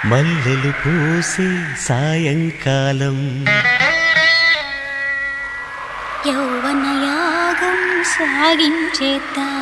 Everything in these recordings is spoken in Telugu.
మల్లెలు పూసే సాయంకాలం యౌవన యాగం సాగించేద్దాం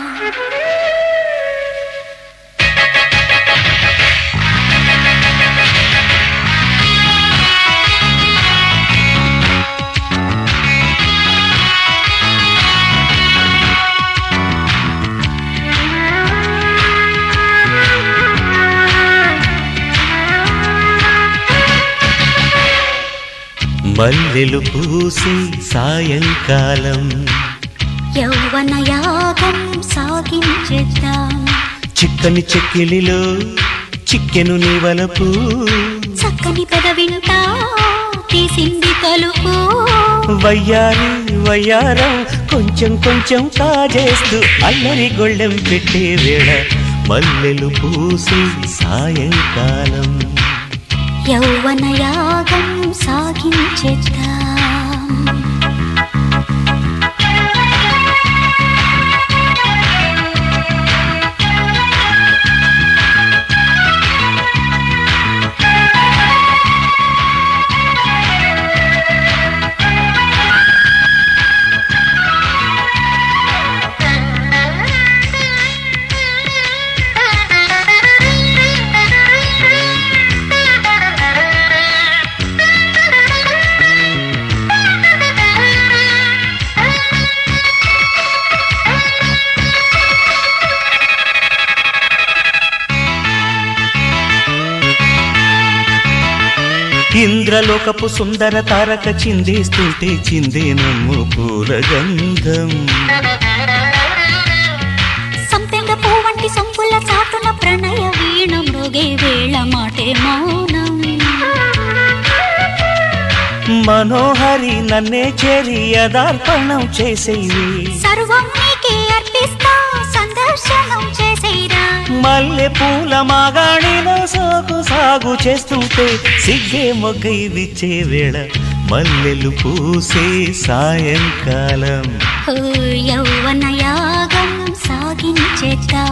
మల్లెలు పూసే సాయంకాలం యౌవన యాగం సాగించేద్దాం చిక్కని చెక్కిలిలో చిక్కెను నీ వలపు చక్కని పెదవింట తీసింది తలుపు వయ్యారి వయ్యారం కొంచెం కొంచెం కాజేస్తూ అల్లరి గొళ్ళెం పెట్టే వేళ మల్లెలు పూసే సాయంకాలం యౌవన యాగం సాగించేద్దాం ఇంద్రలోకపు సుందర తారక చిందేస్తుంటే చిందేనమ్ము పూల గంధం సంపెంగ పువ్వంటి సొంపుల చాటున ప్రణయ వీణ మృగే వేళ మాటే మౌనం మనోహరి నన్నే చేరి యదార్పణం చేసేవి సర్వం నీకే అర్పిస్తా సందర్శనం చేసేరా మల్లె పూల మాగాణిలో సాగు సాగు చేస్తుంటే సిగ్గే మొగ్గై విచ్చే వేళ మల్లెలు పూసే సాయంకాలం ఓ యౌవన యాగం సాగించేద్దాం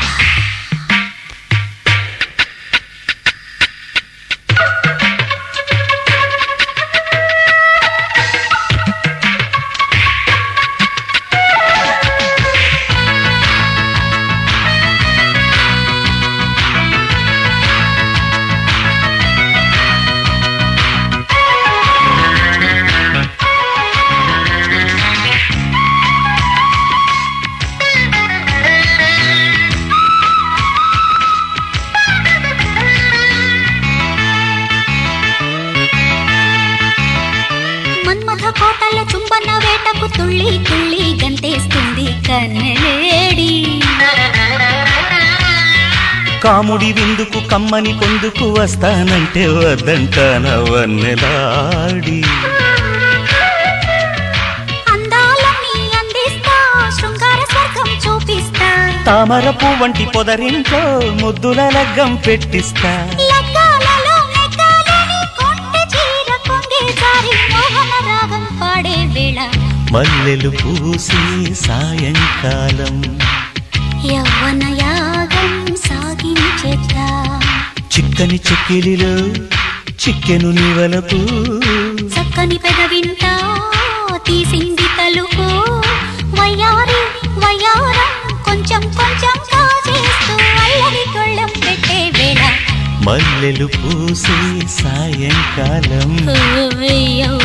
మన్మథ కోటల చుంబన వేటకు తుళ్ళి తుళ్ళి గంతేస్తుంది కన్నెలేడి కాముడి విందుకు కమ్మని పొందుకు వస్తానంటే వద్దంటాన వన్నెలాడి అందాలని అందిస్తా శృంగార స్వర్గం చూపిస్తా తామరపు వంటి పొదరింట్లో ముద్దుల లగ్గం పెట్టిస్తా లగ్గాలలో నెగ్గాలని కొంటె చీర కొంగే జారి మోహన రాగం పాడే వేళ మల్లెలు పూసే సాయంకాలం యవ్వన యాగం సాగించేద్దా చిక్కని చెక్కిలిలో చిక్కెను నీ వలపు చక్కని పెదవింట తీసింది తలుపు వయ్యారి వయ్యారం కొంచెం కొంచెం కాజేస్తూ అల్లరి గొళ్ళెం పెట్టే వేళ మల్లెలు పూసే సాయంకాలం ఓ యవ్వన